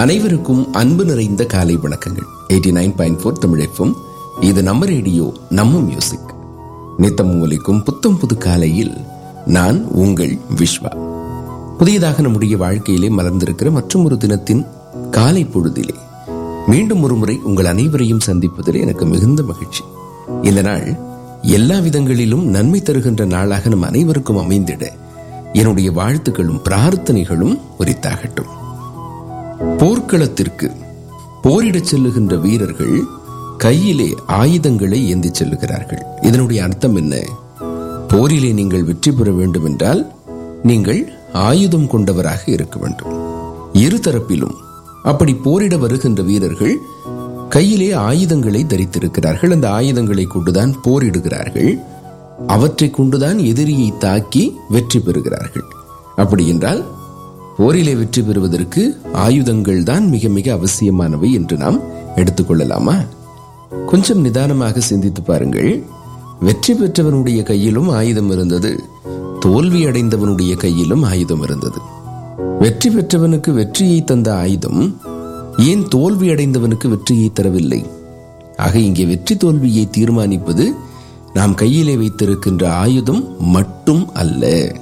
அனைவருக்கும் அன்பு நிறைந்த காலை வணக்கங்கள் eighty nine point four Tamil இது நம்ம ரேடியோ நம்ம மியூசிக் நித்தமும் ஒலிக்கும் புத்தம் புது காலையில் நான் உங்கள் விஸ்வா புதியதாக நம்முடைய வாழ்க்கையிலே மலர்ந்திருக்கிற மற்றும் ஒரு தினத்தின் காலை பொழுதிலே மீண்டும் ஒரு முறை உங்கள் அனைவரையும் சந்திப்பதில் எனக்கு மிகுந்த மகிழ்ச்சி இந்த நாள் எல்லா விதங்களிலும் நன்மை தருகின்ற நாளாக நம் அனைவருக்கும் அமைந்திட என்னுடைய வாழ்த்துக்களும் பிரார்த்தனைகளும் உரித்தாகட்டும் போர்க்களத்திற்கு போரிடச் செல்லுகின்ற வீரர்கள் கையிலே ஆயுதங்களை ஏந்தி செல்லுகிறார்கள் இதனுடைய அர்த்தம் என்ன போரிலே நீங்கள் வெற்றி பெற வேண்டும் என்றால் நீங்கள் ஆயுதம் கொண்டவராக இருக்க வேண்டும் இரு தரப்பிலும் அப்படி போரிட வருகின்ற வீரர்கள் கையிலே ஆயுதங்களை தரித்திருக்கிறார்கள் அந்த ஆயுதங்களை கொண்டுதான் போரிடுகிறார்கள் அவற்றை கொண்டுதான் எதிரியை தாக்கி வெற்றி பெறுகிறார்கள் அப்படி என்றால் போரிலே வெற்றி பெறுவதற்கு ஆயுதங்கள் தான் மிக மிக அவசியமானவை என்று நாம் எடுத்துக்கொள்ளலாமா கொஞ்சம் நிதானமாக சிந்தித்து பாருங்கள் வெற்றி பெற்றவனுடைய கையிலும் ஆயுதம் இருந்தது தோல்வி அடைந்தவனுடைய கையிலும் ஆயுதம் இருந்தது வெற்றி பெற்றவனுக்கு வெற்றியை தந்த ஆயுதம் ஏன் தோல்வி அடைந்தவனுக்கு வெற்றியை தரவில்லை ஆக இங்கே வெற்றி தோல்வியை தீர்மானிப்பது நாம் கையிலே வைத்திருக்கின்ற ஆயுதம் மட்டும் அல்ல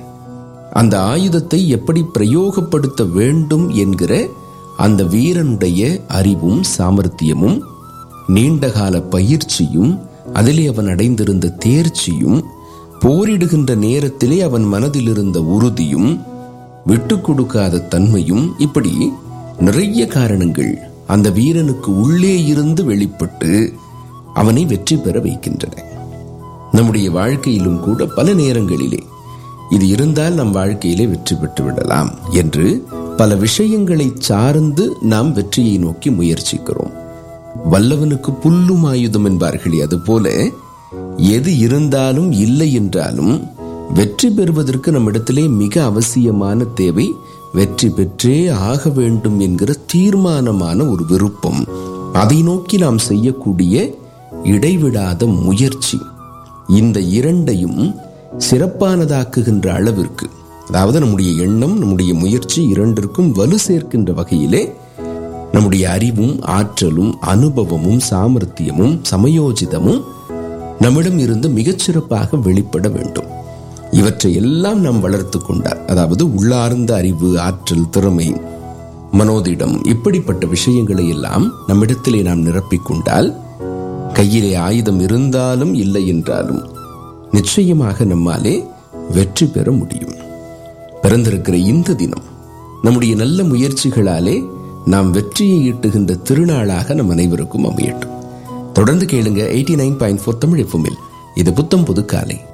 அந்த ஆயுதத்தை எப்படி பிரயோகப்படுத்த வேண்டும் என்கிற அந்த வீரனுடைய அறிவும் சாமர்த்தியமும் நீண்டகால பயிற்சியும் அதிலே அவன் அடைந்திருந்த தேர்ச்சியும் போரிடுகின்ற நேரத்திலே அவன் மனதில் இருந்த உறுதியும் விட்டு கொடுக்காத தன்மையும் இப்படி நிறைய காரணங்கள் அந்த வீரனுக்கு உள்ளே இருந்து வெளிப்பட்டு அவனை வெற்றி பெற வைக்கின்றன நம்முடைய வாழ்க்கையிலும் கூட பல நேரங்களிலே இது இருந்தால் நம் வாழ்க்கையிலே வெற்றி பெற்று விடலாம் என்று பல விஷயங்களை சார்ந்து நாம் வெற்றியை நோக்கி முயற்சிக்கிறோம் வல்லவனுக்கு புல்லும் ஆயுதம் என்பார்களே அதுபோல எது இருந்தாலும் இல்லை என்றாலும் வெற்றி பெறுவதற்கு நம்மிடத்திலே மிக அவசியமான தேவை வெற்றி பெற்றே ஆக வேண்டும் என்கிற தீர்மானமான ஒரு விருப்பம் அதை நோக்கி நாம் செய்யக்கூடிய இடைவிடாத முயற்சி இந்த இரண்டையும் சிறப்பானதாக்குகின்ற அளவிற்கு அதாவது நம்முடைய எண்ணம் நம்முடைய முயற்சி இரண்டிற்கும் வலு சேர்க்கின்ற வகையிலே நம்முடைய அறிவும் ஆற்றலும் அனுபவமும் சாமர்த்தியமும் சமயோஜிதமும் நம்மிடம் இருந்து மிகச்சிறப்பாக வெளிப்பட வேண்டும் இவற்றை எல்லாம் நாம் வளர்த்து கொண்டார் அதாவது உள்ளார்ந்த அறிவு ஆற்றல் திறமை மனோதிடம் இப்படிப்பட்ட விஷயங்களை எல்லாம் நம்மிடத்திலே நாம் நிரப்பிக் கொண்டால் கையிலே ஆயுதம் இருந்தாலும் இல்லை என்றாலும் நிச்சயமாக நம்மாலே வெற்றி பெற முடியும் பிறந்திருக்கிற இந்த தினம் நம்முடைய நல்ல முயற்சிகளாலே நாம் வெற்றியை ஈட்டுகின்ற திருநாளாக நம் அனைவருக்கும் அமையட்டும் தொடர்ந்து கேளுங்க eighty nine point four Tamil எஃப்எம்மில் இது புத்தம் புது காலை